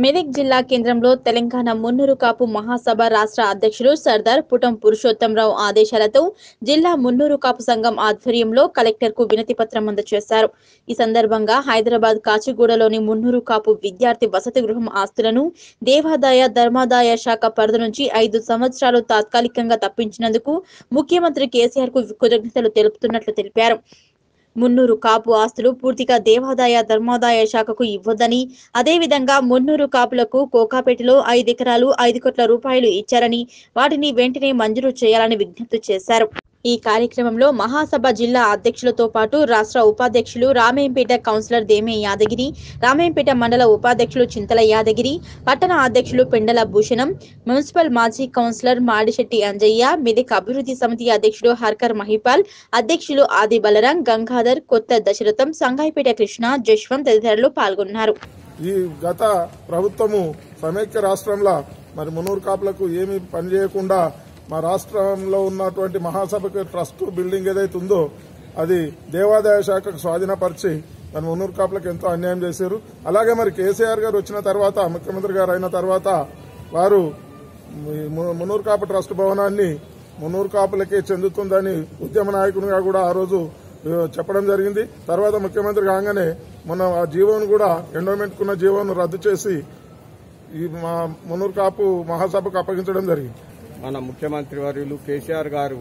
మెదక్ జిల్లా కేంద్రంలో తెలంగాణ మున్నూరు కాపు మహాసభ రాష్ట్ర అధ్యక్షులు సర్దార్ పుటం పురుషోత్తంరావు ఆదేశాలతో జిల్లా మున్నూరు కాపు సంఘం ఆధ్వర్యంలో కలెక్టర్ కు వినతి పత్రం అందజేశారు ఈ సందర్భంగా హైదరాబాద్ కాచిగూడలోని మున్నూరు కాపు విద్యార్థి వసతి గృహం ఆస్తులను దేవాదాయ ధర్మాదాయ శాఖ పరిధి నుంచి ఐదు సంవత్సరాలు తాత్కాలికంగా తప్పించినందుకు ముఖ్యమంత్రి కేసీఆర్ కు కృతజ్ఞతలు తెలుపుతున్నట్లు తెలిపారు మున్నూరు కాపు ఆస్తులు పూర్తిగా దేవాదాయ ధర్మాదాయ శాఖకు ఇవ్వొద్దని అదేవిధంగా మున్నూరు కాపులకు కోకాపేటలో ఐదు ఎకరాలు ఐదు కోట్ల రూపాయలు ఇచ్చారని వాటిని వెంటనే మంజూరు చేయాలని విజ్ఞప్తి చేశారు ఈ కార్యక్రమంలో మహాసభ జిల్లా అధ్యక్షులతో పాటు రాష్ట్ర ఉపాధ్యక్షులు రామేంపేట కౌన్సిలర్ దేమే యాదగిరి రామేంపేట మండల ఉపాధ్యక్షులు చింతల యాదగిరి పట్టణ అధ్యక్షులు పెండల భూషణం మున్సిపల్ మాజీ కౌన్సిలర్ మాడిశెట్టి అంజయ్య మెదక్ అభివృద్ధి సమితి అధ్యక్షుడు హర్కర్ మహిపాల్ అధ్యక్షులు ఆది బలరాం గంగాధర్ కొత్త దశరథం సంగాయిపేట కృష్ణ జశ్వంత్ తదితరులు పాల్గొన్నారు ఈ గత ప్రభుత్వము సమైక్య రాష్ట్రంలో మరి మునూరు కాపులకు ఏమీ పని చేయకుండా మా రాష్ట్రంలో ఉన్నటువంటి మహాసభకు ట్రస్ట్ బిల్డింగ్ ఏదైతే ఉందో అది దేవాదాయ శాఖకు స్వాధీనపరిచి మరి మున్నూరు కాపులకు ఎంతో అన్యాయం చేశారు అలాగే మరి కేసీఆర్ గారు వచ్చిన తర్వాత ముఖ్యమంత్రి గారు అయిన తర్వాత వారు ఈ ము- మున్నూరు కాపు ట్రస్ట్ భవనాన్ని మున్నూరు కాపులకే చెందుతుందని ఉద్యమ నాయకునిగా కూడా ఆ రోజు ఆ, చెప్పడం జరిగింది తర్వాత ముఖ్యమంత్రి కాగానే మొన్న ఆ జీవోను కూడా ఎండోమెంట్ కున్న జీవోను రద్దు చేసి ఈ మా మున్నూరు కాపు మహాసభకు అప్పగించడం జరిగింది మన ముఖ్యమంత్రి వర్యులు కేసీఆర్ గారు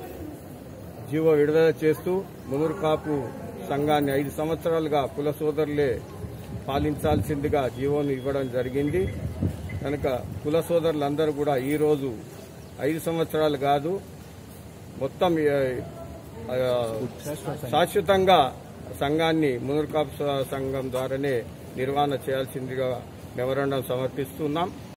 జీవో విడుదల చేస్తూ మునురు కాపు సంఘాన్ని ఐదు సంవత్సరాలుగా కుల సోదరులే పాలించాల్సిందిగా జీవోను ఇవ్వడం జరిగింది కనుక కుల సోదరులందరూ కూడా ఈ రోజు ఐదు సంవత్సరాలు కాదు మొత్తం ఆ, ఆ, శాశ్వతంగా సంఘాన్ని మునురు కాపు సంఘం ద్వారానే నిర్వహణ చేయాల్సిందిగా మెమరాండం సమర్పిస్తున్నాం